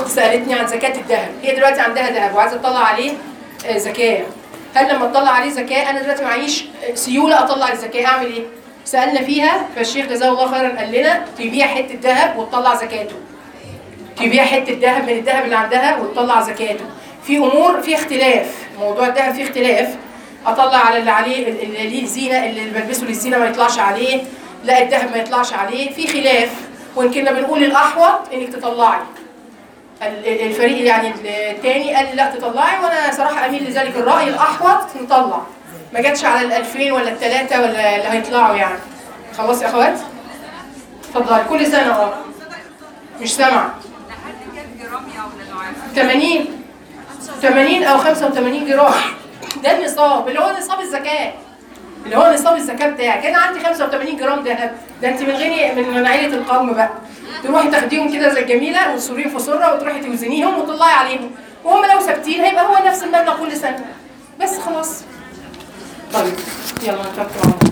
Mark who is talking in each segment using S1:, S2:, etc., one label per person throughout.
S1: اخت سالتني عن زكاه الذهب هي دلوقتي عندها ذهب وعايزه تطلع عليه آه، زكاه هل لما تطلع عليه زكاه انا دلوقتي معيش آه، سيوله اطلع الزكاه اعمل ايه سالنا فيها فالشيخ جزاه الله خيرا قال لنا تبيع حته ذهب وتطلع زكاته تبيع حته ذهب من الذهب اللي عندها وتطلع زكاته في امور في اختلاف موضوع الذهب فيه اختلاف اطلع على اللي عليه اللي ليه زينه اللي بلبسه للزينه ما يطلعش عليه لا الذهب ما يطلعش عليه في خلاف وان كنا بنقول الاحوط انك تطلعي ال- ال- الفريق يعني الثاني قال لا تطلعي وانا صراحه اميل لذلك الراي الاحوط نطلع ما جاتش على ال 2000 ولا الثلاثه ولا اللي هيطلعوا يعني خلاص يا اخوات اتفضلي كل سنه اه مش سامعه
S2: لحد كام جرام يا اولاد عارف
S1: 80 80 او 85 جرام ده النصاب اللي هو نصاب الزكاه اللي هو نصاب الزكاه بتاعك انا عندي 85 جرام ذهب ده انت من غني من من عيله القوم بقى تروحي تاخديهم كده زي الجميله وتصوريهم في سره وتروحي توزنيهم وتطلعي عليهم وهم لو ثابتين هيبقى هو نفس المبلغ كل سنه بس خلاص طيب يلا نتوكل على الله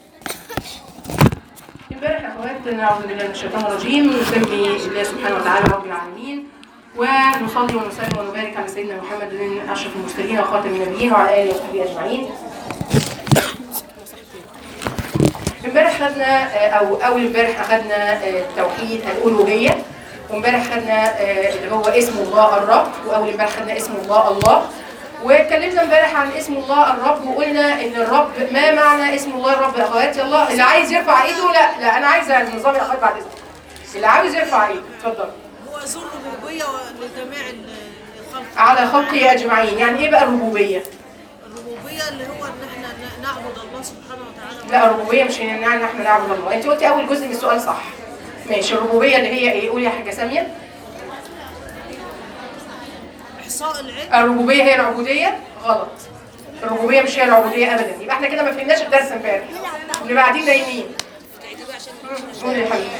S1: امبارح يا اخوات نعوذ بالله من الشيطان الرجيم نسمي الله سبحانه وتعالى رب العالمين ونصلي ونسلم ونبارك على سيدنا محمد من اشرف المرسلين وخاتم النبيين وعلى اله وصحبه اجمعين. امبارح خدنا آه، او اول امبارح اخدنا آه، توحيد الالوهيه وامبارح خدنا آه، اللي هو اسم الله الرب واول امبارح خدنا اسم الله الله واتكلمنا امبارح عن اسم الله الرب وقلنا ان الرب ما معنى اسم الله الرب يا اخوات يلا اللي عايز يرفع ايده لا لا انا عايزه النظام يا اخوات بعد اذنك اللي عاوز يرفع ايده اتفضل
S3: هو ذو الربوبية لجميع ال- الخلق
S1: على خلقه اجمعين يعني ايه بقى الربوبيه
S3: الربوبية اللي هو ان احنا ن- نعبد الله سبحانه وتعالى
S1: لا الربوبيه مش ان يعني احنا نعبد الله انت قلتي اول جزء من السؤال صح ماشي الربوبيه اللي هي ايه قولي يا حاجه ساميه
S3: احصاء العلم
S1: الربوبيه هي العبوديه غلط الربوبيه مش هي العبوديه ابدا يبقى احنا كده ما فهمناش الدرس امبارح اللي بعدين نايمين مم، قولي يا حبيبي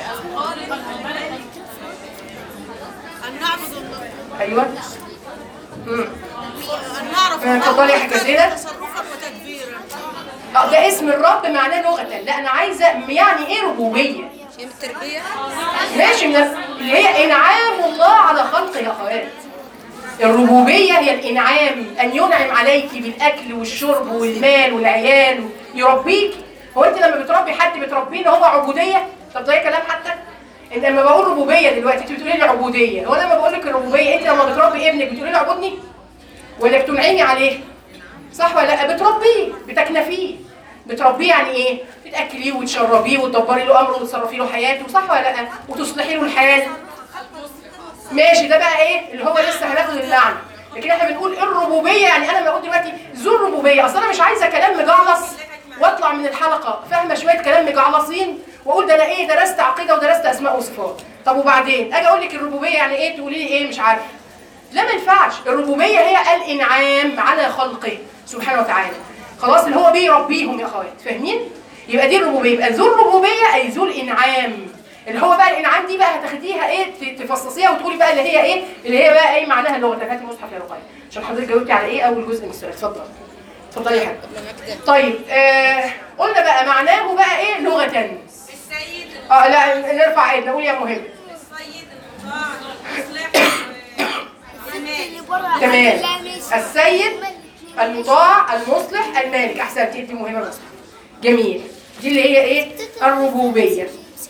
S3: ان نعبد الله
S1: ايوه مم.
S3: ان نعرف
S1: آه، اتفضلي يا حاجة زينب.
S3: تصرفا وتدبيرا
S1: اه ده اسم الرب معناه لغه لا انا عايزه يعني ايه ربوبيه
S2: التربيه
S1: ماشي من اللي هي انعام الله على خلقه يا اخوات الربوبيه هي الانعام ان ينعم عليك بالاكل والشرب والمال والعيال يربيك هو انت لما بتربي حد بتربيه ان هو عبوديه طب ده كلام حتى انت لما بقول ربوبيه دلوقتي انت بتقولي لي عبوديه هو لما بقول لك الربوبيه انت لما بتربي ابنك بتقولي له عبودني ولا بتنعمي عليه صح ولا لا بتربيه بتكنفيه بتربيه يعني ايه بتاكليه وتشربيه وتدبري له امره وتصرفي له حياته صح ولا لا وتصلحي له الحال ماشي ده بقى ايه اللي هو لسه هناخد اللعنه لكن احنا بنقول الربوبيه يعني انا بقول دلوقتي ذو الربوبيه اصل انا مش عايزه كلام مجعلص واطلع من الحلقه فاهمه شويه كلام مجعلصين واقول ده انا ايه درست عقيده ودرست اسماء وصفات طب وبعدين اجي اقول لك الربوبيه يعني ايه تقولي لي ايه مش عارفه لا ما ينفعش الربوبيه هي الانعام على خلقه سبحانه وتعالى خلاص اللي هو بيربيهم يا اخوات فاهمين يبقى دي الربوبيه يبقى ذو الربوبيه اي ذو الانعام اللي هو بقى الانعام دي بقى هتاخديها ايه ت- تفصصيها وتقولي بقى اللي هي ايه اللي هي بقى ايه معناها اللغه هاتي مصحف يا رقية عشان حضرتك جاوبتي على ايه اول جزء من السؤال اتفضل اتفضلي يا حبيبي طيب آه قلنا بقى معناه بقى ايه لغه
S2: السيد
S1: اه لا نرفع ايدنا نقول يا مهم
S2: السيد المطاع المصلح والمال
S1: تمام السيد المطاع المصلح المالك احسنت دي مهمه المصلح جميل دي اللي هي ايه الربوبيه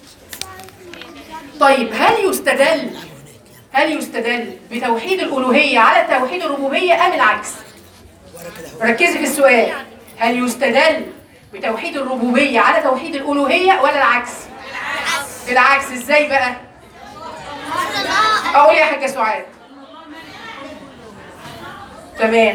S1: طيب هل يستدل هل يستدل بتوحيد الالوهيه على توحيد الربوبيه ام العكس ركزي في السؤال هل يستدل بتوحيد الربوبيه على توحيد الالوهيه ولا العكس العكس ازاي بقى اقول يا حاجه سعاد تمام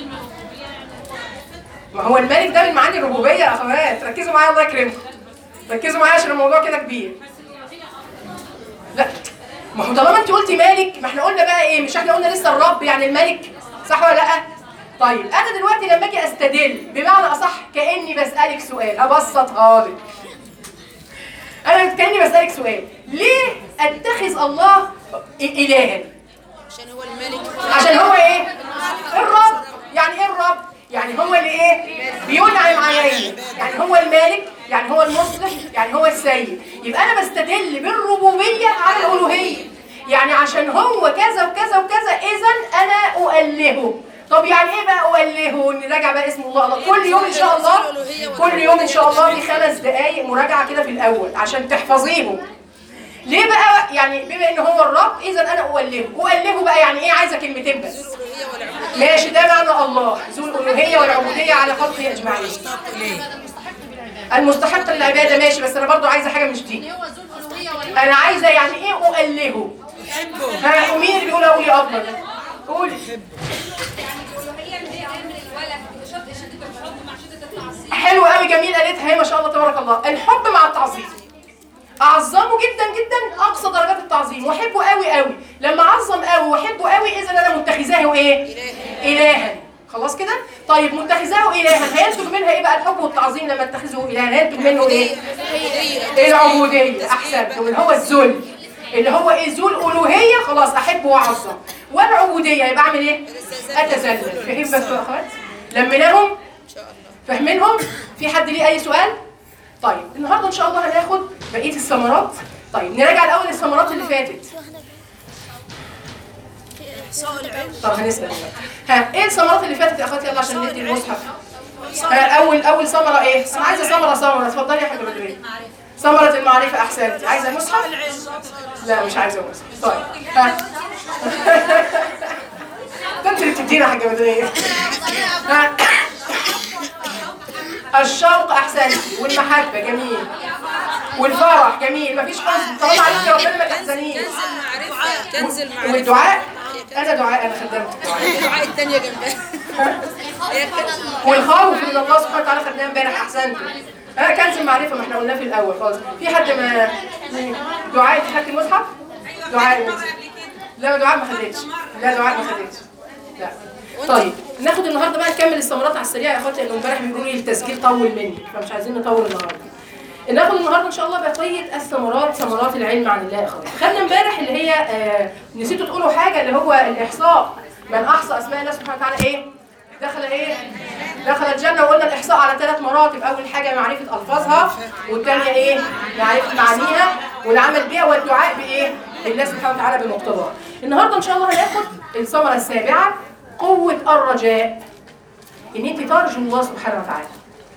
S1: ما هو الملك ده من معاني الربوبيه يا اخوات ركزوا معايا الله يكرمكم ركزوا معايا عشان الموضوع كده كبير لا ما هو طالما انت قلتي مالك ما احنا قلنا بقى ايه مش احنا قلنا لسه الرب يعني الملك صح ولا لا طيب انا دلوقتي لما اجي استدل بمعنى اصح كاني بسالك سؤال ابسطها لك انا كاني بسالك سؤال ليه اتخذ الله الها
S3: عشان هو الملك
S1: عشان هو ايه الرب يعني ايه الرب يعني هو اللي ايه بينعم عليا يعني هو المالك يعني هو المصلح يعني هو السيد يبقى انا بستدل بالربوبيه على الالوهيه يعني يعني عشان هو كذا وكذا وكذا اذا انا اؤلهه طب يعني ايه بقى اؤلهه نراجع بقى اسم الله الله كل يوم ان شاء الله كل يوم ان شاء الله في خمس دقائق مراجعه كده في الاول عشان تحفظيهم ليه بقى يعني بما ان هو الرب اذا انا اؤلهه اؤلهه بقى يعني ايه عايزه كلمتين بس ماشي ده معنى الله ذو الالوهيه والعبوديه على خلقه اجمعين المستحق للعباده ماشي بس انا برضو عايزه حاجه مش دي انا عايزه يعني ايه اؤلهه ها ومين اللي بيقول اقول يا افضل قولي حلو قوي جميل قالتها هي ما شاء الله تبارك الله الحب مع التعظيم اعظمه جدا جدا اقصى درجات التعظيم واحبه قوي قوي لما اعظم قوي واحبه قوي اذا انا متخذاه ايه الها خلاص كده طيب متخذاه الها هينتج منها ايه بقى الحب والتعظيم لما اتخذه الها هينتج منه ايه العبوديه احسنت واللي هو الذل اللي هو ايه ذو الالوهيه خلاص احبه واعظم والعبوديه يبقى اعمل ايه اتذلل فهم بس يا اخوات لميناهم فاهمينهم في حد ليه اي سؤال طيب النهارده ان شاء الله هناخد بقيه الثمرات طيب نراجع الاول الثمرات اللي فاتت طب هنسال ها ايه الثمرات اللي فاتت يا اخواتي يلا عشان ندي المصحف ها اول اول ثمره ايه انا عايزه ثمره ثمره اتفضلي يا حاجه بدريه ثمرة المعرفة أحسنتي عايزة مصحف؟ لا مش عايزة مصحف طيب ها ده انت اللي بتدينا يا حاجة بدرية ها الشوق أحسنتي والمحبة جميل والفرح جميل مفيش حزن طالما عليك ربنا ما تحزنيش
S2: معرفة كنز المعرفة
S1: والدعاء أنا دعاء أنا خدمت الدعاء
S2: الدعاء التانية جنبها
S1: والخوف من الله سبحانه وتعالى خدناه امبارح احسنتم ها كنز المعرفه ما احنا قلناه في الاول خالص في حد ما دعاء انت خدت المصحف دعاء المصحف. لا دعاء ما خدتش لا دعاء ما خدتش لا طيب ناخد النهارده بقى نكمل الثمرات على السريع يا اخواتي لانه امبارح بيقولوا لي التسجيل طول مني فمش عايزين نطول النهارده ناخد النهارده ان شاء الله بقيه الثمرات ثمرات العلم عن الله يا اخواتي خدنا امبارح اللي هي آه نسيتوا تقولوا حاجه اللي هو الاحصاء من احصى اسماء الله سبحانه وتعالى ايه دخل ايه دخل الجنه وقلنا الاحصاء على ثلاث مراتب اول حاجه معرفه الفاظها والثانيه ايه معرفه معانيها والعمل بها والدعاء بايه لله سبحانه وتعالى بمقتضاه النهارده ان شاء الله هناخد الثمره السابعه قوه الرجاء ان انت ترجو الله سبحانه وتعالى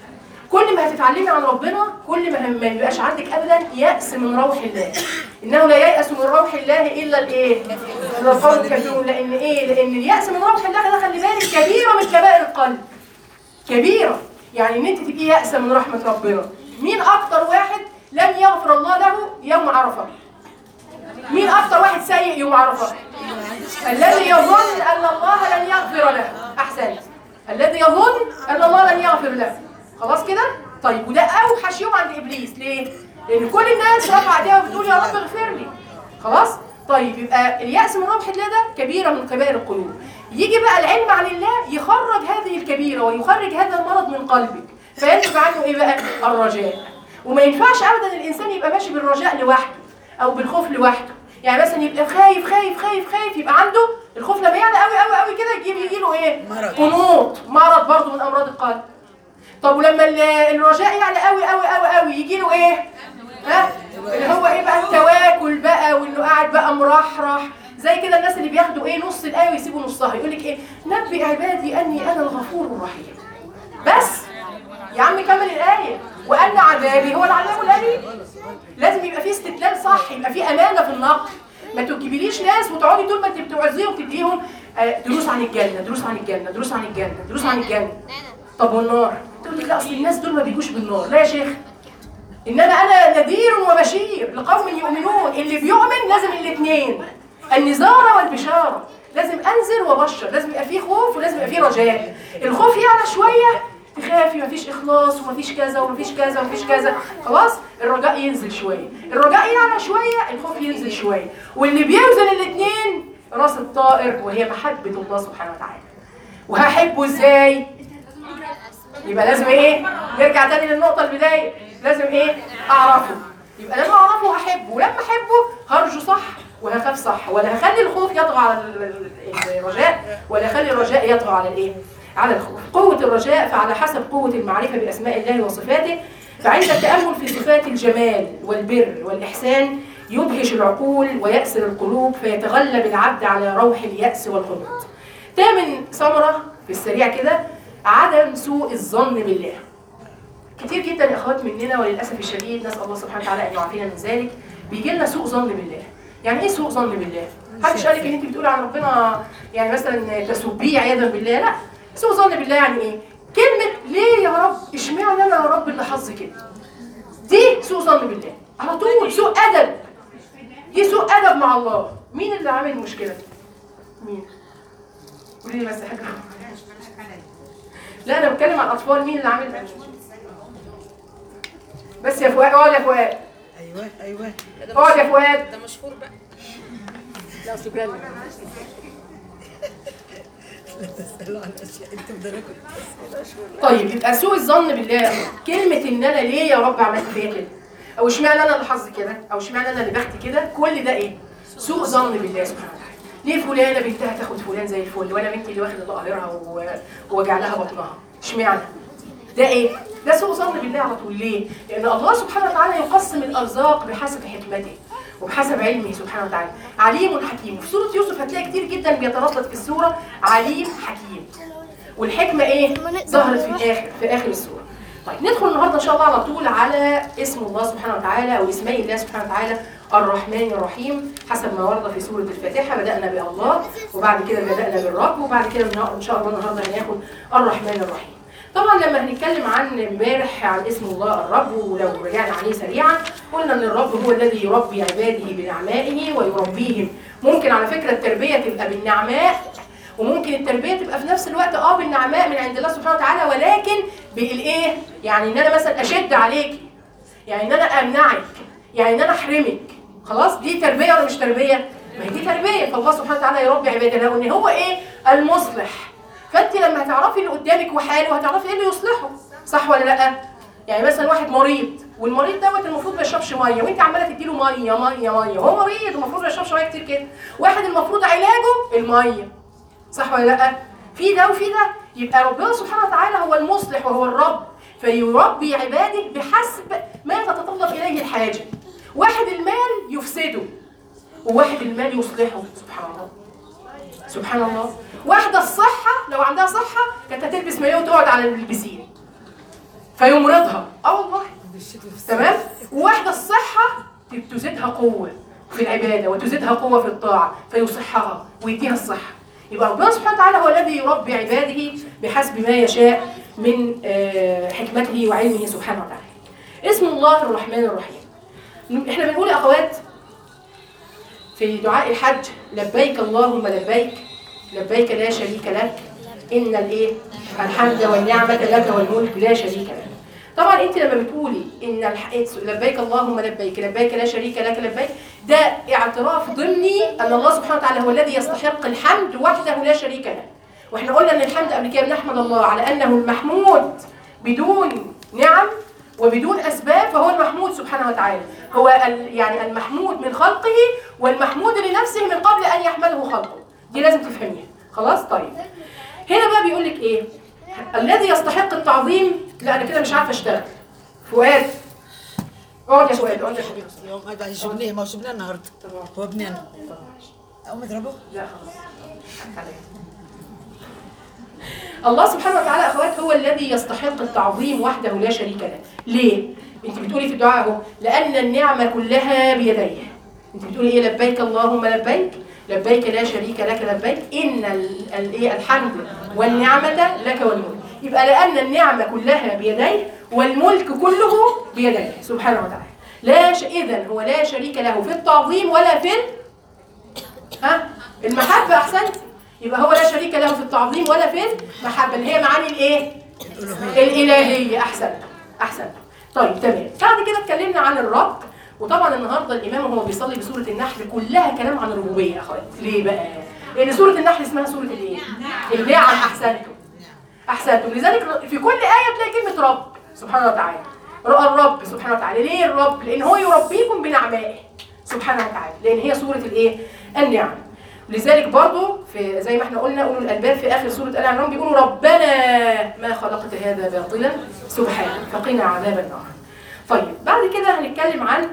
S1: كل ما هتتعلمي عن ربنا كل ما ما يبقاش عندك ابدا يأس من روح الله انه لا ييأس من روح الله الا الايه الا القول الكافرون لان ايه لان اليأس من روح الله ده خلي بالك كبيره من كبائر القلب كبيره يعني ان انت تبقي يأسه من رحمه ربنا مين اكتر واحد لم يغفر الله له يوم عرفه مين اكتر واحد سيء يوم عرفه الذي يظن ان الله لن يغفر له احسنت الذي يظن ان الله لن يغفر له خلاص كده طيب وده اوحش يوم عند ابليس ليه لان كل الناس رافعه ايديها وبتقول يا رب اغفر لي خلاص طيب يبقى اليأس من روح الله ده كبيرة من كبائر القلوب يجي بقى العلم عن الله يخرج هذه الكبيرة ويخرج هذا المرض من قلبك فينتج عنه ايه بقى الرجاء وما ينفعش ابدا الانسان يبقى ماشي بالرجاء لوحده او بالخوف لوحده يعني مثلا يبقى خايف خايف خايف خايف يبقى عنده الخوف لما يعلى قوي قوي قوي كده يجيب يجي له ايه
S4: مرض.
S1: قنوط مرض برضه من امراض القلب طب ولما ال- الرجاء يعلى قوي قوي قوي قوي يجي له ايه ها اللي هو ايه بقى التواكل بقى وانه قاعد بقى مرحرح زي كده الناس اللي بياخدوا ايه نص الايه ويسيبوا نصها يقول لك ايه نبئ عبادي اني انا الغفور الرحيم بس يا عم كمل الايه وان عذابي هو العذاب الاليم لازم يبقى فيه استدلال صح يبقى فيه امانه في النقد ما تجيبليش ناس وتقعدي طول ما انت بتوعظيهم تديهم آه، دروس عن الجنه دروس عن الجنه دروس عن الجنه دروس عن الجنه طب والنار تقول لك لا اصل الناس دول ما بيجوش بالنار لا يا شيخ انما انا نذير وبشير لقوم يؤمنون اللي بيؤمن لازم الاثنين النذاره والبشاره لازم انذر وابشر لازم يبقى فيه خوف ولازم يبقى فيه رجاء الخوف يعلى شويه تخافي مفيش اخلاص ومفيش كذا ومفيش كذا ومفيش كذا خلاص الرجاء ينزل شويه الرجاء يعلى شويه الخوف ينزل شويه واللي بيوزن الاثنين راس الطائر وهي محبه الله سبحانه وتعالى وهحبه ازاي يبقى لازم ايه نرجع تاني للنقطه البدايه لازم ايه اعرفه يبقى لما اعرفه هحبه ولما احبه هرجو صح وهخاف صح ولا هخلي الخوف يطغى على ال- ال- الرجاء ولا هخلي الرجاء يطغى على الايه على الخوف قوه الرجاء فعلى حسب قوه المعرفه باسماء الله وصفاته فعند التامل في صفات الجمال والبر والاحسان يدهش العقول ويأسر القلوب فيتغلب العبد على روح اليأس والقنوط تامن ثمرة في السريع كده عدم سوء الظن بالله كتير جدا يا اخوات مننا وللاسف الشديد نسال الله سبحانه وتعالى ان يعافينا من ذلك بيجي لنا سوء ظن بالله يعني ايه سوء ظن بالله محدش قال لك ان انت بتقولي عن ربنا يعني مثلا تسبيه عياذا بالله لا سوء ظن بالله يعني ايه كلمه ليه يا رب اشمعنى انا يا رب اللي حظي كده دي سوء ظن بالله على طول سوء ادب دي سوء ادب مع الله مين اللي عامل المشكله مين قولي لي بس حاجه لا انا بتكلم عن الاطفال مين اللي عامل بس يا فؤاد اقعد يا فؤاد
S3: ايوه ايوه
S1: اقعد يا فؤاد
S2: ده مشهور بقى
S1: لا شكرا
S3: تسالوا عن اشياء انتم بدركم
S1: طيب يبقى سوء الظن بالله كلمة ان انا ليه يا رب عملت فيا كده او اشمعنى انا اللي حظي كده او اشمعنى انا اللي بختي كده كل ده ايه سوء ظن بالله سبحانه وتعالى ليه فلانة بنتها تاخد فلان زي الفل وانا بنتي اللي واخده ظهرها و- ووجع لها بطنها اشمعنى ده ايه ده سوء ظن بالله على طول ليه لان الله سبحانه وتعالى يقسم الارزاق بحسب حكمته وبحسب علمه سبحانه وتعالى عليم حكيم وفي سوره يوسف هتلاقي كتير جدا بيتردد في السوره عليم حكيم والحكمه ايه ظهرت في الاخر في اخر السوره طيب ندخل النهارده ان شاء الله على طول على اسم الله سبحانه وتعالى او اسمي الله سبحانه وتعالى الرحمن الرحيم حسب ما ورد في سوره الفاتحه بدانا بالله وبعد كده بدانا بالرب وبعد كده ان شاء الله النهارده هناخد الرحمن الرحيم طبعا لما هنتكلم عن امبارح عن اسم الله الرب ولو رجعنا عليه سريعا قلنا ان الرب هو الذي يربي عباده بنعمائه ويربيهم ممكن على فكره التربيه تبقى بالنعماء وممكن التربيه تبقى في نفس الوقت اه بالنعماء من عند الله سبحانه وتعالى ولكن بالايه يعني ان انا مثلا اشد عليكي يعني ان انا امنعك يعني ان انا احرمك خلاص دي تربيه ولا مش تربيه ما هي دي تربيه فالله سبحانه وتعالى يربي عباده له ان هو ايه المصلح فانت لما هتعرفي اللي قدامك وحاله هتعرفي ايه اللي يصلحه صح ولا لا يعني مثلا واحد مريض والمريض دوت المفروض ما يشربش ميه وانت عماله تديله ميه ميه ميه هو مريض المفروض ما يشربش ميه كتير كده واحد المفروض علاجه الميه صح ولا لا في ده وفي ده يبقى ربنا سبحانه وتعالى هو المصلح وهو الرب فيربي عباده بحسب ما تتطلب اليه الحاجه واحد المال يفسده وواحد المال يصلحه سبحان الله سبحان الله واحدة الصحة لو عندها صحة كانت هتلبس مايو وتقعد على البسين فيمرضها اه والله تمام وواحدة الصحة تزيدها قوة في العبادة وتزيدها قوة في الطاعة فيصحها ويديها الصحة يبقى ربنا سبحانه وتعالى هو الذي يربي عباده بحسب ما يشاء من آه، حكمته وعلمه سبحانه وتعالى اسم الله الرحمن الرحيم احنا بنقول يا اخوات في دعاء الحج لبيك اللهم لبيك لبيك لا شريك لك ان الايه الحمد والنعمه لك والملك لا شريك لك طبعا انت لما بتقولي ان الح... لبيك اللهم لبيك لبيك لا شريك لك لبيك ده اعتراف ضمني ان الله سبحانه وتعالى هو الذي يستحق الحمد وحده لا شريك له واحنا قلنا ان الحمد قبل كده بنحمد الله على انه المحمود بدون نعم وبدون اسباب فهو المحمود سبحانه وتعالى هو ال- يعني المحمود من خلقه والمحمود لنفسه من قبل ان يحمده خلقه دي لازم تفهميها خلاص طيب هنا بقى بيقول لك ايه الذي يستحق التعظيم لا انا كده مش عارفه اشتغل فؤاد اقعد يا فؤاد اقعد يا فؤاد
S3: يوم هذا جبناه ما هو جبناه النهارده هو ابني انا اقوم اضربه
S1: لا خلاص عليك. الله سبحانه وتعالى اخوات هو الذي يستحق التعظيم وحده لا شريك له ليه انت بتقولي في الدعاء اهو لان النعمه كلها بيديه انت بتقولي ايه لبيك اللهم لبيك لبيك لا شريك لك لبيك ان ال- ال- ايه الحمد والنعمه لك والملك يبقى لان النعمه كلها بيديه والملك كله بيديه سبحانه وتعالى لا ش... اذا هو لا شريك له في التعظيم ولا في ال... ها المحبة أحسنت يبقى هو لا شريك له في التعظيم ولا في المحبة اللي هي معاني الإيه؟ الإلهية أحسنت أحسنت طيب تمام بعد كده اتكلمنا عن الرب وطبعا النهارده الإمام وهو بيصلي بسورة النحل كلها كلام عن الربوبية يا أخوات ليه بقى؟ لأن سورة النحل اسمها سورة الإيه؟ النعم أحسنتم أحسنتم لذلك في كل آية تلاقي كلمة رب سبحانه وتعالى رأى الرب سبحانه وتعالى ليه الرب؟ لأن هو يربيكم بنعمائه سبحانه وتعالى لأن هي سورة الإيه؟ النعم لذلك برضو في زي ما احنا قلنا اولو الالباب في اخر سوره ال عمران بيقولوا ربنا ما خلقت هذا باطلا سبحانك فقنا عذاب النار. طيب بعد كده هنتكلم عن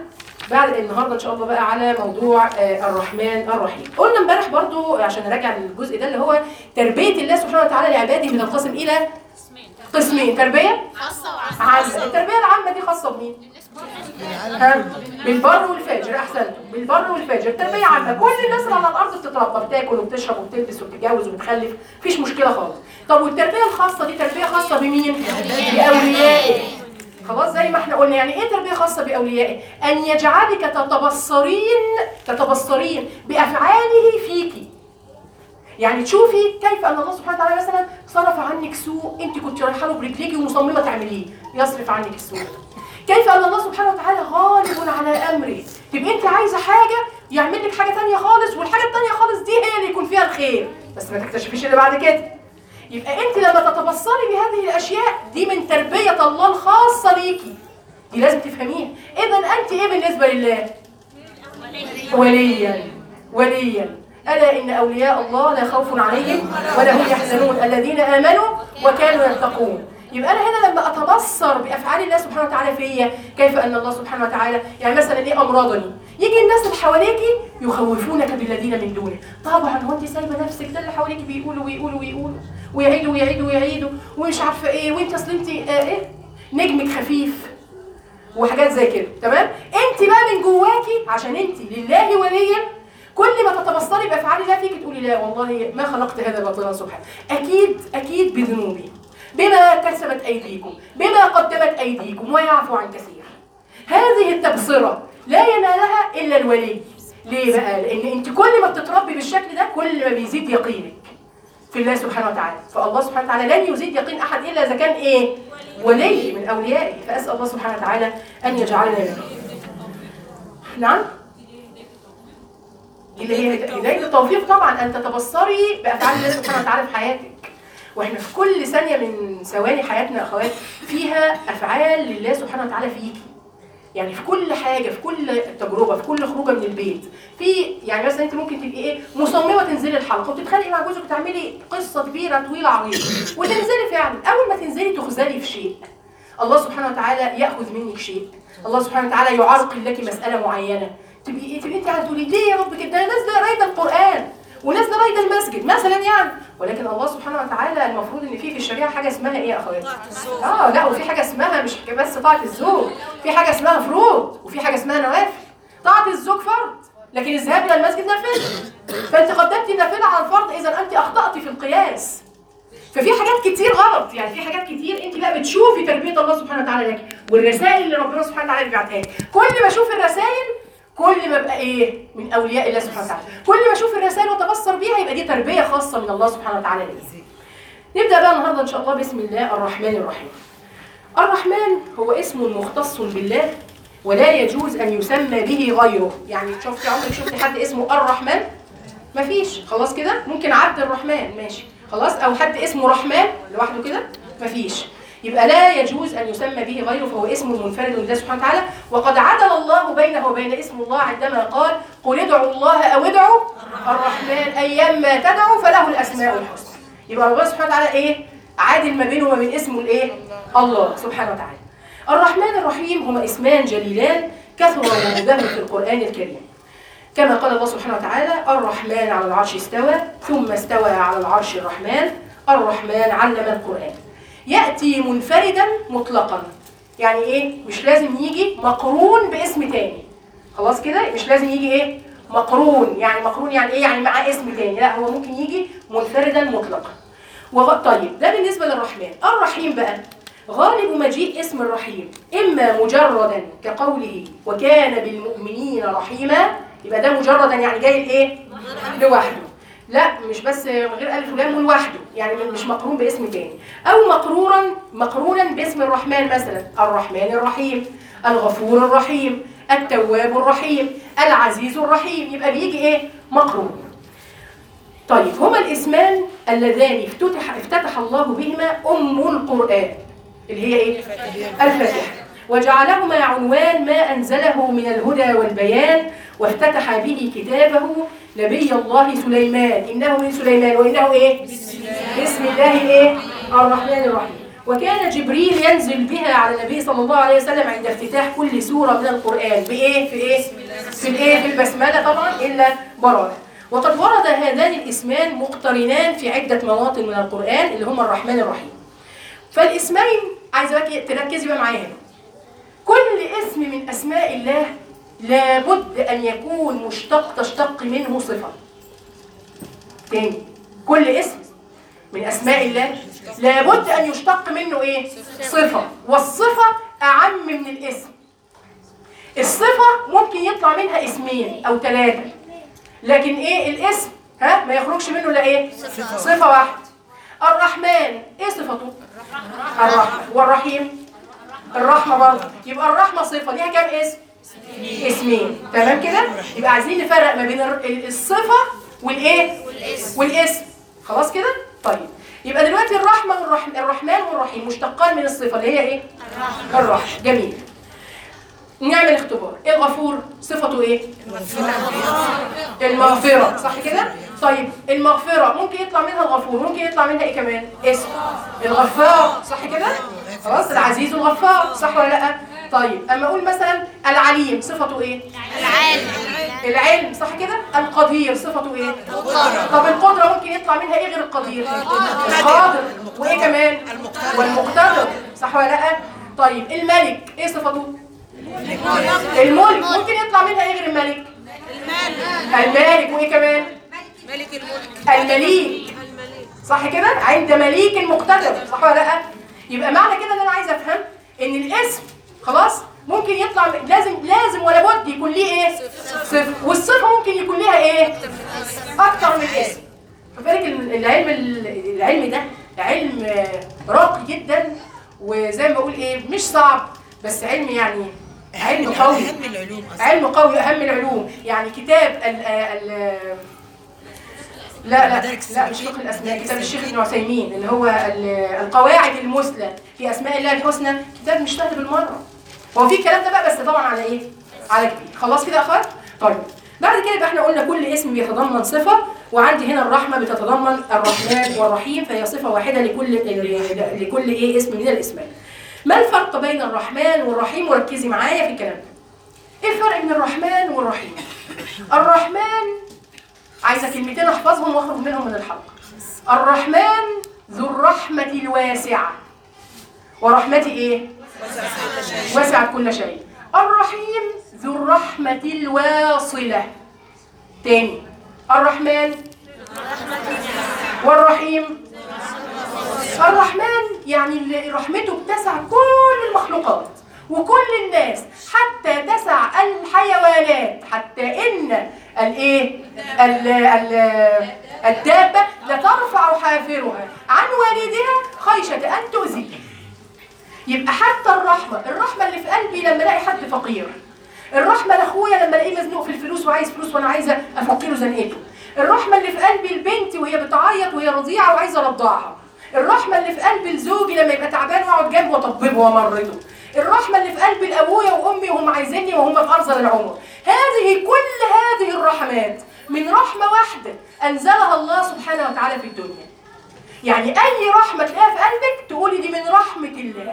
S1: بعد النهارده ان شاء الله بقى على موضوع آه، الرحمن الرحيم قلنا امبارح برضو عشان نراجع الجزء ده اللي هو تربيه الله سبحانه وتعالى لعباده بتنقسم الى قسمين تربيه عامه التربيه العامه دي خاصه بمين ها بالبر والفاجر احسنتم بالبر والفاجر تربيه عامه كل الناس اللي على الارض بتتربى بتاكل وبتشرب وبتلبس وبتتجوز وبتخلف مفيش مشكله خالص طب والتربيه الخاصه دي تربيه خاصه بمين باوليائه خلاص زي ما احنا قلنا يعني ايه تربيه خاصه باوليائه ان يجعلك تتبصرين تتبصرين بافعاله فيكي يعني تشوفي كيف ان الله سبحانه وتعالى مثلا صرف عنك سوء انت كنت رايحه له برجليكي ومصممه تعمليه يصرف عنك السوء كيف ان الله سبحانه وتعالى غالب على امره تبقى انت عايزه حاجه يعمل لك حاجه ثانيه خالص والحاجه الثانيه خالص دي هي اللي يكون فيها الخير بس ما تكتشفيش اللي بعد كده يبقى انت لما تتبصري بهذه الاشياء دي من تربيه الله الخاصه ليكي دي لازم تفهميها اذا انت ايه بالنسبه لله وليا وليا ألا إن أولياء الله لا خوف عليهم ولا هم يحزنون الذين آمنوا وكانوا يتقون يبقى أنا هنا لما أتبصر بأفعال الله سبحانه وتعالى فيا كيف أن الله سبحانه وتعالى يعني مثلا إيه أمراضني يجي الناس اللي حواليكي يخوفونك بالذين من دونه طبعا هو أنت سايبة نفسك ده اللي حواليك بيقولوا ويقولوا ويقولوا ويعيدوا ويعيدوا ويعيدوا ومش عارفة إيه وأنت أصل أنت آه إيه نجمك خفيف وحاجات زي كده تمام انت بقى من جواكي عشان انت لله وليا كل ما تتبصري بافعال الله فيك تقولي لا والله ما خلقت هذا باطلا سبحانه اكيد اكيد بذنوبي بما كسبت ايديكم بما قدمت ايديكم ويعفو عن كثير هذه التبصره لا ينالها الا الولي ليه بقى لان انت كل ما بتتربي بالشكل ده كل ما بيزيد يقينك في الله سبحانه وتعالى فالله سبحانه وتعالى لن يزيد يقين احد الا اذا كان ايه ولي من اوليائه فاسال الله سبحانه وتعالى ان يجعلنا منه نعم اللي هي هدايه التوفيق طبعا ان تتبصري بافعال الله سبحانه وتعالى في حياتك واحنا في كل ثانيه من ثواني حياتنا يا اخوات فيها افعال لله سبحانه وتعالى فيكي يعني في كل حاجه في كل تجربه في كل خروجه من البيت في يعني مثلا انت ممكن تبقي ايه مصممه تنزلي الحلقه وتتخانقي مع جوزك وتعملي قصه كبيره طويله عريضه وتنزلي فعلا اول ما تنزلي تخذلي في شيء الله سبحانه وتعالى ياخذ منك شيء الله سبحانه وتعالى يعرقل لك مساله معينه تبقي ايه تبقي انت قاعده تقولي ليه يا رب كده ده انا نازله رايده القران ونازله رايده المسجد مثلا يعني ولكن الله سبحانه وتعالى المفروض ان في في الشريعه حاجه اسمها ايه يا اخواتي؟ اه لا وفي حاجه اسمها مش بس طاعه الزوج في حاجه اسمها فروض وفي حاجه اسمها نوافل طاعه الزوج فرض لكن الذهاب الى المسجد نافله فانت قدمتي النافله على الفرض اذا انت اخطات في القياس ففي حاجات كتير غلط يعني في حاجات كتير انت بقى بتشوفي تربيه الله سبحانه وتعالى لك والرسائل اللي ربنا سبحانه وتعالى بيبعتها لك كل ما اشوف الرسائل كل ما ابقى ايه من اولياء الله سبحانه وتعالى كل ما اشوف الرسائل واتبصر بيها يبقى دي تربيه خاصه من الله سبحانه وتعالى لي نبدا بقى النهارده ان شاء الله بسم الله الرحمن الرحيم الرحمن هو اسم مختص بالله ولا يجوز ان يسمى به غيره يعني شفتي عمرك شفتي حد اسمه الرحمن مفيش خلاص كده ممكن عبد الرحمن ماشي خلاص او حد اسمه رحمن لوحده كده مفيش يبقى لا يجوز ان يسمى به غيره فهو اسم منفرد لله سبحانه وتعالى وقد عدل الله بينه وبين اسم الله عندما قال قل ادعوا الله او ادعوا الرحمن ايما تدعوا فله الاسماء الحسنى يبقى الله سبحانه وتعالى ايه عادل ما بينه وما بين اسمه الايه الله سبحانه وتعالى الرحمن الرحيم هما اسمان جليلان كثر وجودهما في القران الكريم كما قال الله سبحانه وتعالى الرحمن على العرش استوى ثم استوى على العرش الرحمن الرحمن علم القرآن يأتي منفردا مطلقا يعني ايه مش لازم يجي مقرون باسم تاني خلاص كده مش لازم يجي ايه مقرون يعني مقرون يعني ايه يعني معاه اسم تاني لا هو ممكن يجي منفردا مطلقا وغ... طيب ده بالنسبة للرحمن الرحيم بقى غالب مجيء اسم الرحيم إما مجردا كقوله وكان بالمؤمنين رحيما يبقى ده مجردا يعني جاي الايه لوحده لا مش بس من غير الف ولام لوحده يعني مش مقرون باسم تاني او مقرونا مقرونا باسم الرحمن مثلا الرحمن الرحيم الغفور الرحيم التواب الرحيم العزيز الرحيم يبقى بيجي ايه مقرون طيب هما الاسمان اللذان افتتح افتتح الله بهما ام القران اللي هي ايه الفاتحه وجعلهما عنوان ما انزله من الهدى والبيان وافتتح به كتابه نبي الله سليمان انه من سليمان وانه ايه بسم الله, بسم الله ايه الرحمن الرحيم وكان جبريل ينزل بها على النبي صلى الله عليه وسلم عند افتتاح كل سورة من القرآن بإيه؟ في إيه؟ في الإيه؟ في البسملة طبعا إلا براءة وقد ورد هذان الاسمان مقترنان في عدة مواطن من القرآن اللي هما الرحمن الرحيم فالاسمين عايزة بقى تركزي بقى معايا هنا كل اسم من أسماء الله لابد أن يكون مشتق تشتق منه صفة تاني كل اسم من أسماء الله لابد أن يشتق منه إيه؟ صفة والصفة أعم من الاسم الصفة ممكن يطلع منها اسمين أو ثلاثة لكن إيه الاسم ها ما يخرجش منه إلا إيه؟ صفة واحدة الرحمن إيه صفته؟ الرحمة والرحيم الرحمة برضه يبقى الرحمة صفة ليها كام اسم؟ اسمين تمام كده؟ يبقى عايزين نفرق ما بين ال- الصفة والايه؟ والاسم خلاص كده؟ طيب يبقى دلوقتي الرحمة والرحم الرحمن والرحيم مشتقان من الصفة اللي هي ايه؟ الرحمة جميل نعمل اختبار الغفور صفته ايه؟ المغفرة صح كده؟ طيب المغفرة ممكن يطلع منها الغفور ممكن يطلع منها ايه كمان؟ اسم الغفار صح كده؟ خلاص العزيز الغفار صح ولا لا؟ طيب اما اقول مثلا العليم صفته ايه؟
S4: العالم
S1: العلم صح كده؟ القدير صفته ايه؟ طب القدرة ممكن يطلع منها ايه غير القدير؟ القادر وايه كمان؟ والمقتدر صح ولا لا؟ طيب الملك ايه صفته؟ الملك ممكن يطلع منها ايه غير الملك؟ المالك وايه كمان؟
S2: ملك الملك
S1: المليك صح كده؟ عند مليك مقتدر صح ولا لا؟ يبقى معنى كده ان انا عايزه افهم ان الاسم خلاص ممكن يطلع لازم لازم ولا بد يكون ليه ايه؟ صفر والصفه ممكن يكون ليها ايه؟ اكتر من اسم فبالك العلم العلم ده علم آه، راقي جدا وزي ما بقول ايه مش صعب بس علم يعني علم قوي
S3: اهم العلوم اصلا
S1: علم قوي اهم العلوم يعني كتاب ال ال لا لا
S3: مدارك
S1: لا مش
S3: السالكين.
S1: فقه الاسماء
S3: مدارك
S1: كتاب الشيخ
S3: السالكين.
S1: ابن عثيمين اللي هو ال- القواعد المثلى في اسماء الله الحسنى كتاب مش سهل بالمره هو في الكلام ده بقى بس طبعا على ايه على كبير خلاص كده يا اخوات طيب بعد كده يبقى احنا قلنا كل اسم بيتضمن صفه وعندي هنا الرحمه بتتضمن الرحمن والرحيم فهي صفه واحده لكل لكل ايه اسم من الاسماء ما الفرق بين الرحمن والرحيم وركزي معايا في الكلام ده ايه الفرق بين الرحمن والرحيم الرحمن عايزه كلمتين احفظهم واخرج منهم من الحلقه الرحمن ذو الرحمه الواسعه ورحمتي ايه وسعت كل شيء الرحيم ذو الرحمه الواصله تاني الرحمن والرحيم الرحمن يعني اللي رحمته بتسع كل المخلوقات وكل الناس حتى تسع الحيوانات حتى ان الايه ال- ال- الدابه لترفع حافرها عن والدها خيشه ان تؤذيه يبقى حتى الرحمه الرحمه اللي في قلبي لما الاقي حد فقير الرحمه لاخويا لما الاقيه مزنوق في الفلوس وعايز فلوس وانا عايزه افك له زنقته الرحمه اللي في قلبي البنت وهي بتعيط وهي رضيعه وعايزه ارضعها الرحمه اللي في قلبي لزوجي لما يبقى تعبان واقعد جنبه واطببه وامرضه الرحمه اللي في قلبي لابويا وامي وهم عايزيني وهم في ارذل العمر هذه كل هذه الرحمات من رحمه واحده انزلها الله سبحانه وتعالى في الدنيا يعني اي رحمه تلاقيها في قلبك تقولي دي من رحمه الله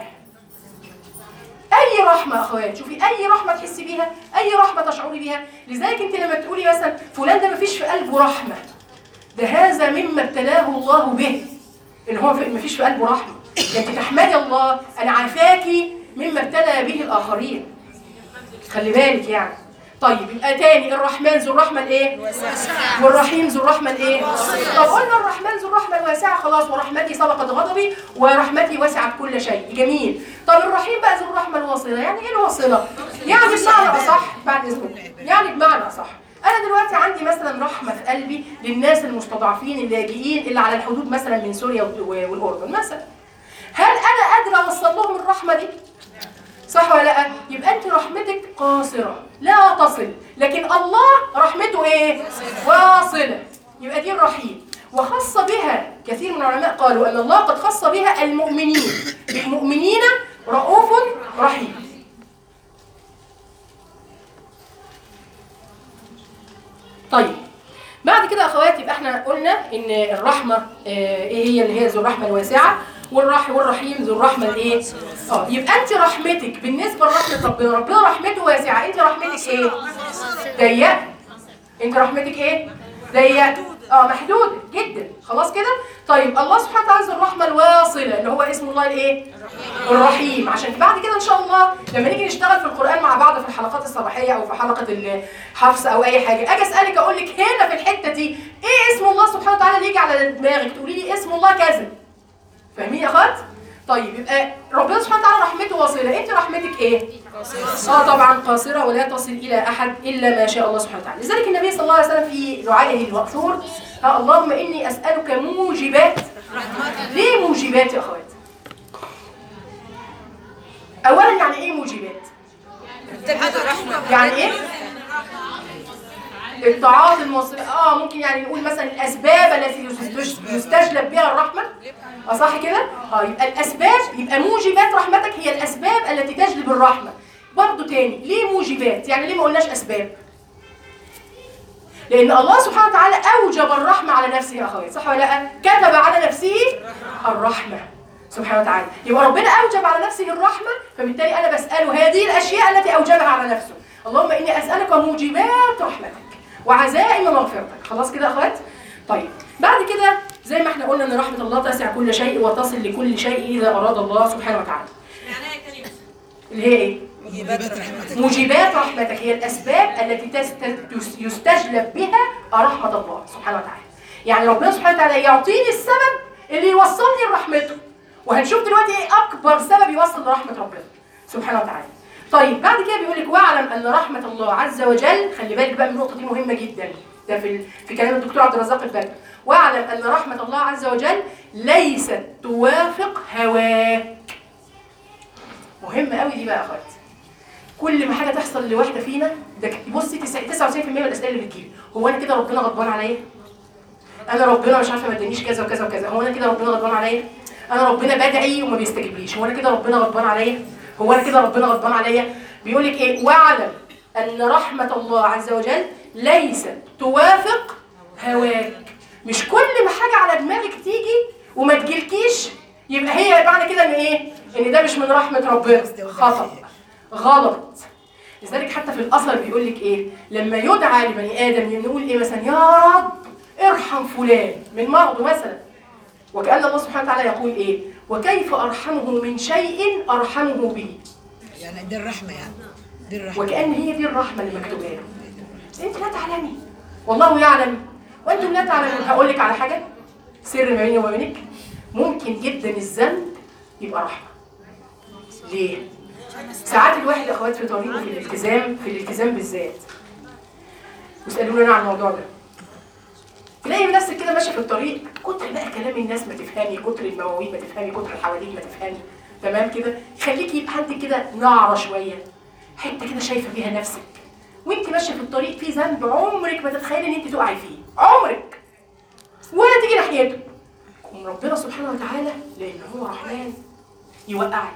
S1: اي رحمه يا اخوات شوفي اي رحمه تحسي بيها اي رحمه تشعري بيها لذلك انت لما تقولي مثلا فلان ده مفيش في قلبه رحمه ده هذا مما ابتلاه الله به ان هو في- مفيش في قلبه رحمه ده انت تحمدي الله انا عافاكي مما ابتلى به الاخرين خلي بالك يعني طيب يبقى تاني الرحمن ذو الرحمه الايه والرحيم ذو الرحمه الايه طب قلنا الرحمن ذو الرحمه الواسعه خلاص ورحمتي سبقت غضبي ورحمتي وسعت كل شيء جميل طب الرحيم بقى ذو الرحمه الواصله يعني ايه الواصله يعني بمعنى اصح بعد اذنكم يعني بمعنى اصح انا دلوقتي عندي مثلا رحمه في قلبي للناس المستضعفين اللاجئين اللي على الحدود مثلا من سوريا و- والاردن مثلا هل انا قادره اوصل لهم الرحمه دي صح ولا لا يبقى انت رحمتك قاصره لا تصل لكن الله رحمته ايه واصله يبقى دي الرحيم وخص بها كثير من العلماء قالوا ان الله قد خص بها المؤمنين بالمؤمنين رؤوف رحيم طيب بعد كده يا اخواتي يبقى احنا قلنا ان الرحمه آه، ايه هي اللي هي ذو الرحمه الواسعه والرح والرحيم ذو الرحمه الايه اه يبقى انت رحمتك بالنسبه لرحمه ربنا ربنا رحمته واسعه انت رحمتك ايه ضيقه انت رحمتك ايه ضيقه اه محدوده جدا خلاص كده طيب الله سبحانه وتعالى ذو الرحمه الواصله اللي هو اسم الله الايه الرحيم عشان بعد كده ان شاء الله لما نيجي نشتغل في القران مع بعض في الحلقات الصباحيه او في حلقه الحفص او اي حاجه اجي اسالك اقول لك هنا في الحته دي ايه اسم الله سبحانه وتعالى اللي يجي على دماغك تقولي لي اسم الله كذا فاهمين يا اخوات طيب يبقى ربنا سبحانه وتعالى رحمته واصله انت رحمتك ايه اه طبعا قاصره ولا تصل الى احد الا ما شاء الله سبحانه وتعالى لذلك النبي صلى الله عليه وسلم في دعائه المأثور ها اللهم اني اسالك موجبات ليه موجبات يا اخوات اولا يعني ايه موجبات
S2: تبدأ رحمة
S1: يعني ايه الطاعات الموصلة اه ممكن يعني نقول مثلا الاسباب التي يستج- يستجلب بها الرحمه اه صح كده اه يبقى الاسباب يبقى موجبات رحمتك هي الاسباب التي تجلب الرحمه برضه تاني ليه موجبات يعني ليه ما قلناش اسباب لان الله سبحانه وتعالى اوجب الرحمه على نفسه يا اخويا صح ولا لا كتب على نفسه الرحمه سبحانه وتعالى يبقى ربنا اوجب على نفسه الرحمه فبالتالي انا بساله هذه الاشياء التي اوجبها على نفسه اللهم اني اسالك موجبات رحمتك وعزائم مغفرتك خلاص كده يا اخوات طيب بعد كده زي ما احنا قلنا ان رحمه الله تسع كل شيء وتصل لكل شيء اذا اراد الله سبحانه وتعالى اللي هي ايه
S3: موجبات رحمتك
S1: موجبات رحمتك هي الأسباب التي تست- تس- يستجلب بها رحمة الله سبحانه وتعالى يعني ربنا سبحانه وتعالى يعطيني السبب اللي يوصلني لرحمته وهنشوف دلوقتي ايه أكبر سبب يوصل لرحمة ربنا سبحانه وتعالى طيب بعد كده بيقول لك واعلم ان رحمه الله عز وجل خلي بالك بقى من النقطه دي مهمه جدا ده في ال- في كلام الدكتور عبد الرزاق البدر واعلم ان رحمه الله عز وجل ليست توافق هواك مهمه قوي دي بقى يا اخواتي كل ما حاجه تحصل لواحده فينا ده ك- بصي 99% من الاسئله اللي بتجيلي هو انا كده ربنا غضبان عليا انا ربنا مش عارفه ما ادانيش كذا وكذا وكذا هو انا كده ربنا غضبان عليا انا ربنا بدعي وما بيستجيبليش هو انا كده ربنا غضبان عليا هو انا كده ربنا غضبان عليا بيقول لك ايه واعلم ان رحمه الله عز وجل ليست توافق هواك مش كل ما حاجه على دماغك تيجي وما تجيلكيش يبقى هي معنى كده ان ايه ان ده مش من رحمه ربنا خطأ غلط لذلك حتى في الاثر بيقول لك ايه لما يدعى لبني ادم نقول ايه مثلا يا رب ارحم فلان من مرضه مثلا وكأن الله سبحانه وتعالى يقول ايه وكيف ارحمه من شيء ارحمه به
S3: يعني دي الرحمة يعني دي الرحمة
S1: وكأن هي دي الرحمة اللي مكتوبة له انت لا تعلمي والله يعلم وانتم لا تعلمون هقول لك على حاجة سر ما بيني وما بينك ممكن جدا الذنب يبقى رحمة ليه؟ ساعات الواحد يا اخوات في طريقه في الالتزام في الالتزام بالذات واسالوني انا عن الموضوع ده تلاقي نفسك كده ماشيه في الطريق كتر بقى كلام الناس ما تفهمي كتر المواويل ما تفهمي كتر الحواديت ما تفهمي تمام كده يخليكي يبقى عندك كده نعره شويه حته كده شايفه بيها نفسك وانت ماشيه في الطريق في ذنب عمرك ما تتخيلي ان انت تقعي فيه عمرك ولا تيجي ناحيته يقوم ربنا سبحانه وتعالى لان هو رحمن يوقعك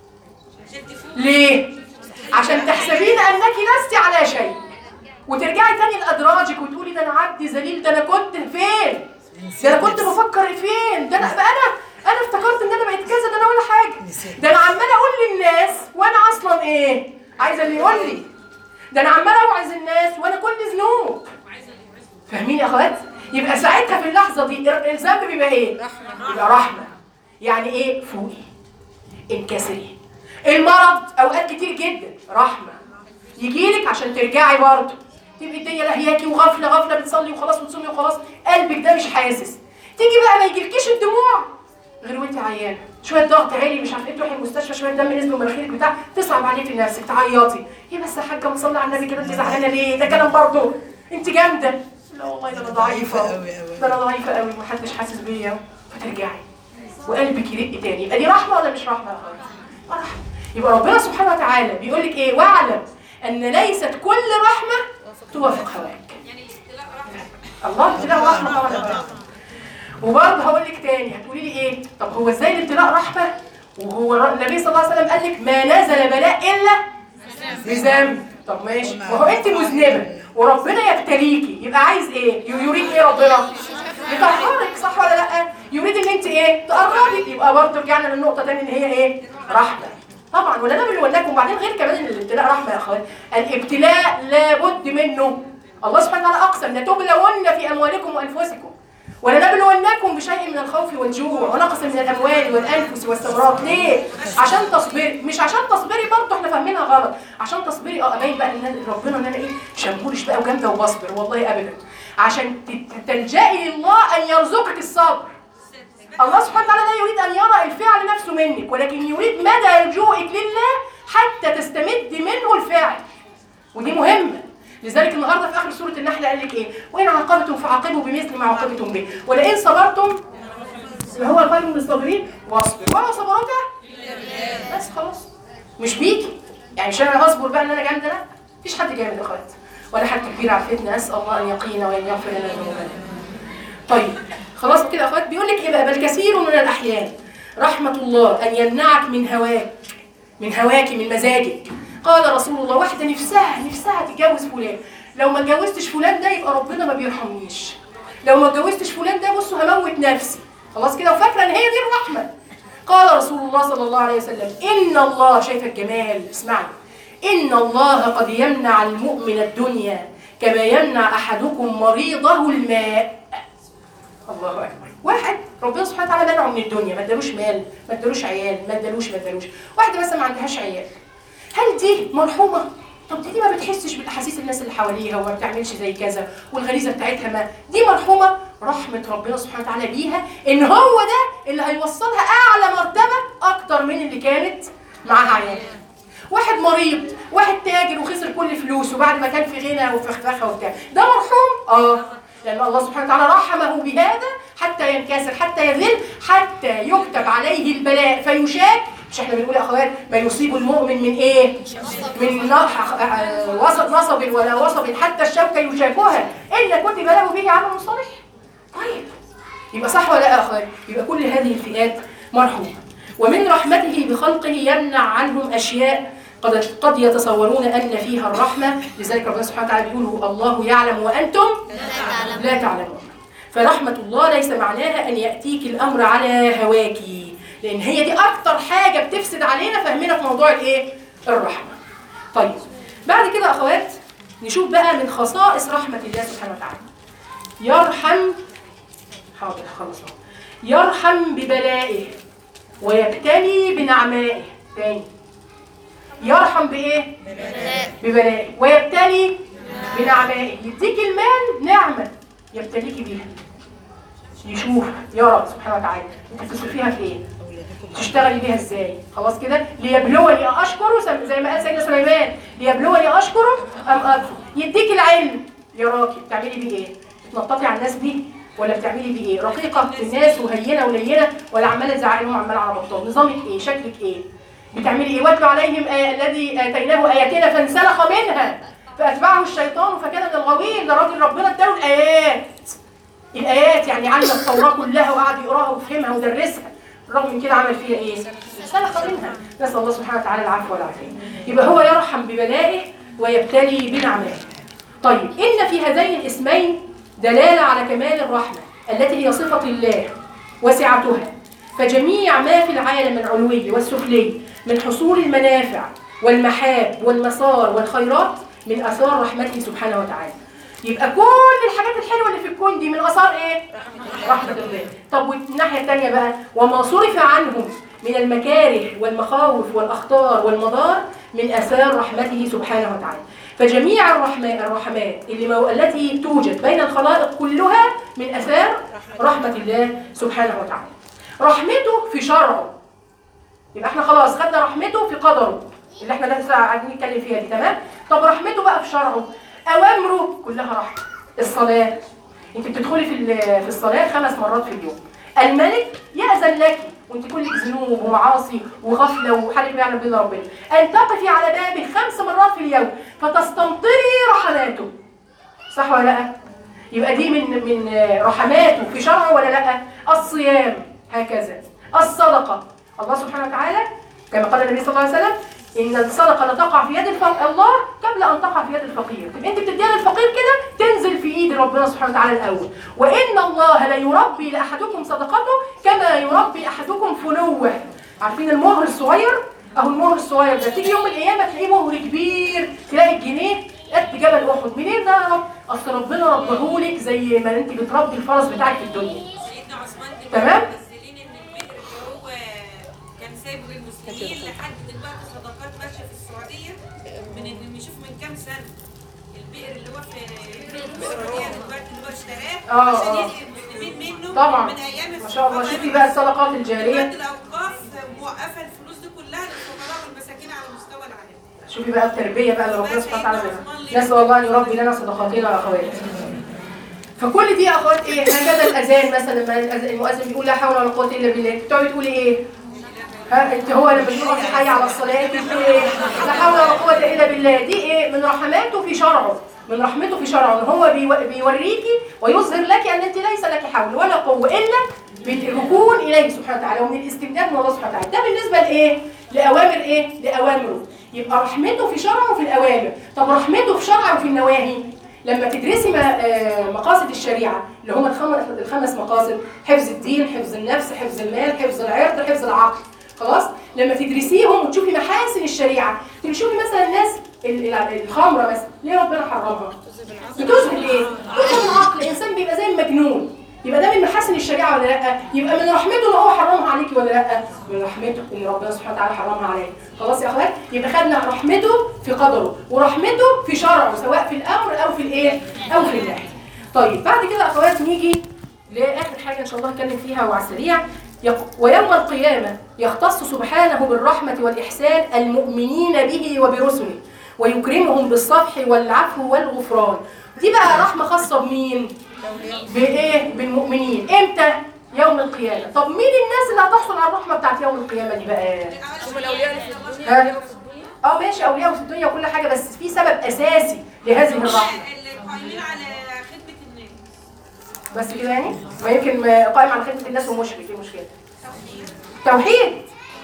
S1: ليه؟ عشان تحسبين انك لست على شيء وترجعي تاني لادراجك وتقولي ده انا عبدي ذليل ده انا كنت فين؟ ده انا كنت بفكر فين؟ ده انا بقى انا انا افتكرت ان انا بقيت كذا ده انا ولا حاجه ده انا عماله اقول للناس وانا اصلا ايه؟ عايزه اللي يقول لي ده انا عماله اوعظ الناس وانا كل ذنوب فاهمين يا اخوات؟ يبقى ساعتها في اللحظه دي الذنب بيبقى ايه؟ يبقى رحمه يعني ايه؟ فوقي انكسري المرض اوقات كتير جدا رحمه يجيلك عشان ترجعي برضه تبقي الدنيا لهياكي وغفله غفله بتصلي وخلاص وتصومي وخلاص قلبك ده مش حاسس تيجي بقى ما يجيلكيش الدموع غير وانت عيانه شويه ضغط عالي مش عارفه ايه تروحي المستشفى شويه دم نزل من مناخيرك بتاع تصعب عليكي نفسك تعيطي ايه بس يا حاجه ما تصلي على النبي كده انت زعلانه ليه ده كلام برضه انت جامده لا والله ده انا ضعيفه
S3: ضعيفة أوي أوي.
S1: ده انا ضعيفه قوي محدش حاسس بيا فترجعي وقلبك يدق تاني يبقى دي رحمه ولا مش رحمه يا اخويا؟ آه رحمه يبقى ربنا سبحانه وتعالى بيقول لك ايه واعلم ان ليست كل رحمه توافق هواك الله ابتلاء رحمه طبعا وبرضه هقول لك تاني هتقولي لي ايه طب هو ازاي الابتلاء رحمه وهو الر- النبي صلى الله عليه وسلم قال لك ما نزل بلاء الا بذنب طب ماشي وهو انت مذنبه وربنا يبتليكي يبقى عايز ايه ي- يريد ايه ربنا يطهرك صح ولا لا يريد ان انت ايه تقربي يبقى برضه رجعنا للنقطه تاني ان هي ايه رحمه طبعا ولا نبلونكم وبعدين غير كمان ان الابتلاء رحمه يا اخوان الابتلاء لابد منه الله سبحانه وتعالى اقسم لتبلون في اموالكم وانفسكم ولنبلونكم بشيء من الخوف والجوع ونقص من الاموال والانفس والثمرات ليه عشان تصبري مش عشان تصبري برضه احنا فاهمينها غلط عشان تصبري اه ابين بقى ان ربنا ان انا ايه شمهورش بقى وجامده وبصبر والله ابدا عشان ت- تلجئي لله ان يرزقك الصبر الله سبحانه وتعالى لا يريد ان يرى الفعل نفسه منك ولكن يريد مدى لجوئك لله حتى تستمد منه الفعل ودي مهمه لذلك النهارده في اخر سوره النحل قال لك ايه وان عاقبتم فعاقبوا بمثل ما عاقبتم به ولئن صبرتم هو خير للصابرين واصبر وما صبرك بس خلاص مش بيكي يعني مش انا هصبر بقى ان انا جامده لا مفيش حد جامد يا اخوات ولا حد كبير على الفتنه اسال الله ان يقينا وان يغفر لنا ذنوبنا طيب خلاص كده يا اخوات بيقول لك ايه بقى بل كثير من الاحيان رحمه الله ان يمنعك من هواك من هواك من مزاجك قال رسول الله واحده نفسها نفسها تتجوز فلان لو ما اتجوزتش فلان ده يبقى ربنا ما بيرحمنيش لو ما اتجوزتش فلان ده بصوا هموت نفسي خلاص كده وفاكره ان هي دي الرحمه قال رسول الله صلى الله عليه وسلم ان الله شايف الجمال اسمعني ان الله قد يمنع المؤمن الدنيا كما يمنع احدكم مريضه الماء الله اكبر واحد ربنا سبحانه وتعالى منعه من الدنيا ما ادالوش مال ما ادالوش عيال ما ادالوش ما ادالوش واحده مثلا ما عندهاش عيال هل دي مرحومه طب دي, دي ما بتحسش بالاحاسيس الناس اللي حواليها وما بتعملش زي كذا والغريزه بتاعتها ما دي مرحومه رحمه ربنا سبحانه وتعالى بيها ان هو ده اللي هيوصلها اعلى مرتبه اكتر من اللي كانت معاها عيال واحد مريض واحد تاجر وخسر كل فلوسه بعد ما كان في غنى وفخفخه وبتاع ده مرحوم اه لان الله سبحانه وتعالى رحمه بهذا حتى ينكسر حتى يذل حتى يكتب عليه البلاء فيشاك مش احنا بنقول يا اخوات ما يصيب المؤمن من ايه من نح- آه، وسط نصب ولا وصب حتى الشوكه يشاكها الا كتب له به عمل صالح طيب يبقى صح ولا لا يا اخوات يبقى كل هذه الفئات مرحومه ومن رحمته بخلقه يمنع عنهم اشياء قد قد يتصورون ان فيها الرحمه لذلك ربنا سبحانه وتعالى بيقول الله يعلم وانتم لا تعلمون فرحمه الله ليس معناها ان ياتيك الامر على هواك لان هي دي اكتر حاجه بتفسد علينا فهمنا في موضوع الايه الرحمه طيب بعد كده يا اخوات نشوف بقى من خصائص رحمه الله سبحانه وتعالى يرحم حاضر خلص أهو. يرحم ببلائه ويبتلي بنعمائه تاني يرحم بايه ببلائه ويبتلي بنعمائه يديك المال نعمه يبتليك بيها يشوف يرى سبحانه وتعالى انت تصرفيها في ايه تشتغلي بيها ازاي خلاص كده ليبلوني اشكره سم- زي ما قال سيدنا سليمان ليبلوني اشكره ام اكفر يديك العلم يراكي بتعملي بيه ايه بتنططي على الناس بيه ولا بتعملي بيه ايه رقيقه في الناس وهينه ولينه ولا عماله تزعقي لهم عماله على بطال نظامك ايه شكلك ايه بتعملي ايه واتلو عليهم آه الذي اتيناه اياتنا فانسلخ منها فاتبعه الشيطان فكان من الغاوين ده راجل ربنا اداله الايات الايات يعني علم التوراه كلها وقعد يقراها ويفهمها ويدرسها رغم من كده عمل فيها ايه سلخ منها نسال الله سبحانه وتعالى العفو والعافيه يبقى هو يرحم ببلائه ويبتلي بنعمائه طيب ان في هذين الاسمين دلاله على كمال الرحمه التي هي صفه الله وسعتها فجميع ما في العالم العلوي والسفلي من حصول المنافع والمحاب والمسار والخيرات من اثار رحمته سبحانه وتعالى يبقى كل الحاجات الحلوه اللي في الكون دي من اثار ايه رحمه الله طب والناحيه الثانيه بقى وما صرف عنهم من المكاره والمخاوف والاخطار والمضار من اثار رحمته سبحانه وتعالى فجميع الرحمات الرحمات اللي مو... التي توجد بين الخلائق كلها من اثار رحمه الله سبحانه وتعالى رحمته في شرعه يبقى احنا خلاص خدنا رحمته في قدره اللي احنا لسه قاعدين نتكلم فيها دي تمام طب رحمته بقى في شرعه اوامره كلها رحمه الصلاه انت بتدخلي في ال- في الصلاه خمس مرات في اليوم الملك يأذن لك وانت كلك ذنوب ومعاصي وغفله وحالك يعلم بالله ربنا ان تقفي على بابه خمس مرات في اليوم فتستمطري رحماته صح ولا لا يبقى دي من من رحماته في شرعه ولا لا الصيام هكذا الصدقه الله سبحانه وتعالى كما قال النبي صلى الله عليه وسلم ان الصدقه لا تقع في يد الفقير الله قبل ان تقع في يد الفقير تبقى انت بتديها للفقير كده تنزل في ايد ربنا سبحانه وتعالى الاول وان الله لا يربي لاحدكم صدقته كما يربي احدكم فلوه عارفين المهر الصغير اهو المهر الصغير ده تيجي يوم القيامه تلاقيه مهر كبير تلاقي الجنيه قد جبل احد منين ده يا رب اصل ربنا ربهولك زي ما انت بتربي الفرس بتاعك في الدنيا
S2: سيدنا عثمان دلوقتي
S1: تمام.
S2: منزلين ان البئر اللي هو كان سايبه للمسلمين لحد دلوقتي صدقات ماشيه في السعوديه من ان نشوف من كام سنه البئر اللي هو في السعوديه دلوقتي اللي هو اشتراه
S1: آه،
S2: عشان
S1: آه.
S2: يسقي المسلمين منه
S1: طبعا
S2: من ايام
S1: ما شاء الله
S2: الصحابة.
S1: شوفي بقى الصدقات الجاريه
S2: دلوقتي الاوقاف موقفه الفلوس دي كلها للفقراء والمساكين على مستوى العالم
S1: شوفي بقى التربيه بقى اللي ربنا سبحانه وتعالى بيعملها. نسال الله ان يربي لنا صدقاتنا يا اخوات فكل دي يا اخوات ايه هكذا الاذان مثلا لما الأذان- المؤذن بيقول لا حول ولا قوه الا بالله بتقعدي تقولي ايه ها انت هو لما بيقول ربي حي على الصلاه انت بتقولي ايه لا حول ولا قوه الا بالله دي ايه من رحماته في شرعه من رحمته في شرعه ان هو بيو- بيوريكي ويظهر لك ان انت ليس لك حول ولا قوه الا بالركون اليه سبحانه وتعالى ومن الاستمداد من الله سبحانه وتعالى ده بالنسبه لايه لاوامر ايه لاوامره يبقى رحمته في شرعه وفي الاوامر طب رحمته في شرعه وفي النواهي لما تدرسي ما- آه، مقاصد الشريعه اللي هم الخمس الخمس مقاصد حفظ الدين حفظ النفس حفظ المال حفظ العرض حفظ العقل خلاص لما تدرسيهم وتشوفي محاسن الشريعه تشوفي مثلا الناس ال- ال- الخمره مثلا ليه ربنا حرمها بتذهب ايه بتذهب العقل الانسان بيبقى زي المجنون يبقى ده من محاسن الشريعه ولا لا يبقى من رحمته ان هو حرمها عليكي ولا لا من رحمته ان ربنا سبحانه وتعالى حرمها عليك خلاص يا اخوات يبقى خدنا رحمته في قدره ورحمته في شرعه سواء في الامر او في الايه او في النهي طيب بعد كده يا اخوات نيجي لاخر حاجه ان شاء الله هتكلم فيها وعلى السريع يق- ويوم القيامه يختص سبحانه بالرحمه والاحسان المؤمنين به وبرسله ويكرمهم بالصفح والعفو والغفران دي بقى رحمه خاصه بمين بايه بالمؤمنين امتى يوم القيامه طب مين الناس اللي هتحصل على الرحمه بتاعت يوم القيامه دي بقى
S2: هم الاولياء اللي في الدنيا
S1: ها؟ اه ماشي اولياء في الدنيا وكل حاجه بس في سبب اساسي لهذه الرحمه
S2: اللي قائمين على خدمه الناس
S1: بس كده يعني ما يمكن ما قائم على خدمه الناس ومشرك ايه مشكله توحيد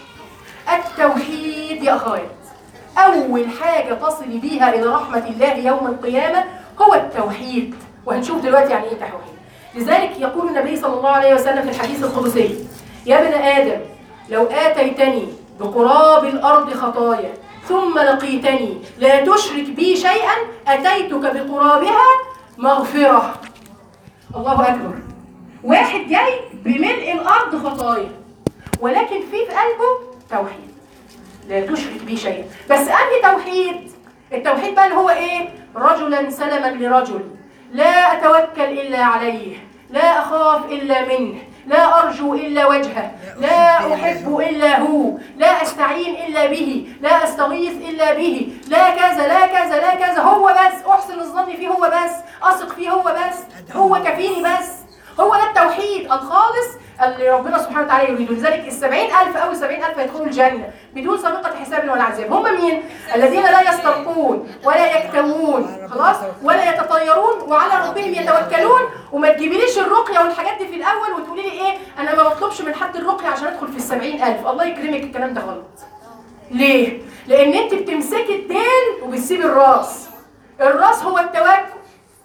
S1: التوحيد يا اخوات اول حاجه تصل بيها الى رحمه الله يوم القيامه هو التوحيد وهنشوف دلوقتي يعني ايه توحيد لذلك يقول النبي صلى الله عليه وسلم في الحديث القدسي يا ابن ادم لو اتيتني بقراب الارض خطايا ثم لقيتني لا تشرك بي شيئا اتيتك بقرابها مغفره الله اكبر واحد جاي بملء الارض خطايا ولكن في في قلبه توحيد لا تشرك بي شيئا بس انهي توحيد التوحيد بقى اللي هو ايه رجلا سلما لرجل لا اتوكل الا عليه لا اخاف الا منه لا ارجو الا وجهه لا احب الا هو لا استعين الا به لا استغيث الا به لا كذا لا كذا لا كذا هو بس احسن الظن فيه هو بس اثق فيه هو بس هو كفيني بس هو ده التوحيد الخالص اللي ربنا سبحانه وتعالى يريده لذلك السبعين ألف أو السبعين ألف يدخلوا الجنة بدون سابقة حساب ولا عذاب هم مين؟ الذين لا يسترقون ولا يكتوون خلاص ولا يتطيرون وعلى ربهم يتوكلون وما تجيبيليش الرقية والحاجات دي في الأول وتقولي لي إيه أنا ما بطلبش من حد الرقية عشان أدخل في السبعين ألف الله يكرمك الكلام ده غلط ليه؟ لأن أنت بتمسكي الدين وبتسيبي الراس الراس هو التوكل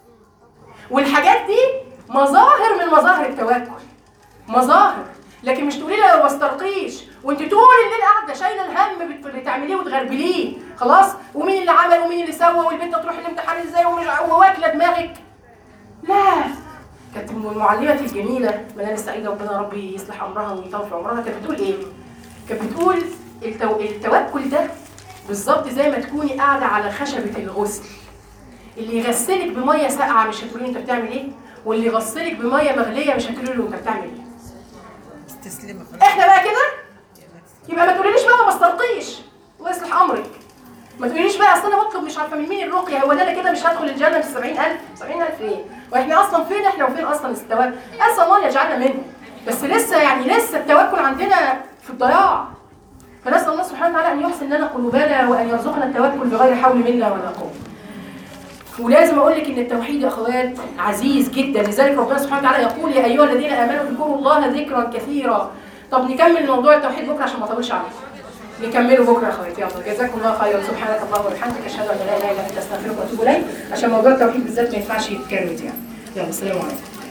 S1: والحاجات دي مظاهر من مظاهر التوكل مظاهر لكن مش تقولي لي انا ما بسترقيش وانت طول الليل قاعده شايله الهم بت- بتعمليه وتغربليه خلاص ومين اللي عمل ومين اللي سوى والبنت تروح الامتحان ازاي ومش وواكله دماغك لا كانت المعلمه الجميله منال السعيده ربنا ربي يصلح امرها ويطول في عمرها كانت بتقول ايه؟ كانت بتقول التو... التوكل ده بالظبط زي ما تكوني قاعده على خشبه الغسل اللي يغسلك بميه ساقعه مش هتقولي انت بتعمل ايه واللي يغسلك بميه مغليه مش هتقولي له انت بتعمل ايه
S3: تسلمي خلاص
S1: احنا بقى كده يبقى ما تقوليليش بقى ما استرقيش الله يصلح امرك ما تقوليليش بقى اصل انا بطلب مش عارفه من مين الرقيه هو ده انا كده مش هدخل الجنه ب 70000 70000 ايه واحنا اصلا فين احنا وفين اصلا التوكل اسال الله ان يجعلنا منه بس لسه يعني لسه التوكل عندنا في الضياع فنسال الله سبحانه وتعالى ان يحسن لنا قلوبنا وان يرزقنا التوكل بغير حول منا ولا قوه ولازم اقول لك ان التوحيد يا اخوات عزيز جدا لذلك ربنا سبحانه وتعالى يقول يا ايها الذين امنوا اذكروا الله ذكرا كثيرا طب نكمل موضوع التوحيد بكره عشان ما اطولش عليكم نكمله بكره يا اخواتي يلا جزاكم الله خيرا سبحانك اللهم وبحمدك اشهد ان لا اله الا انت استغفرك واتوب اليك عشان موضوع التوحيد بالذات ما ينفعش يتكروت يعني يلا السلام عليكم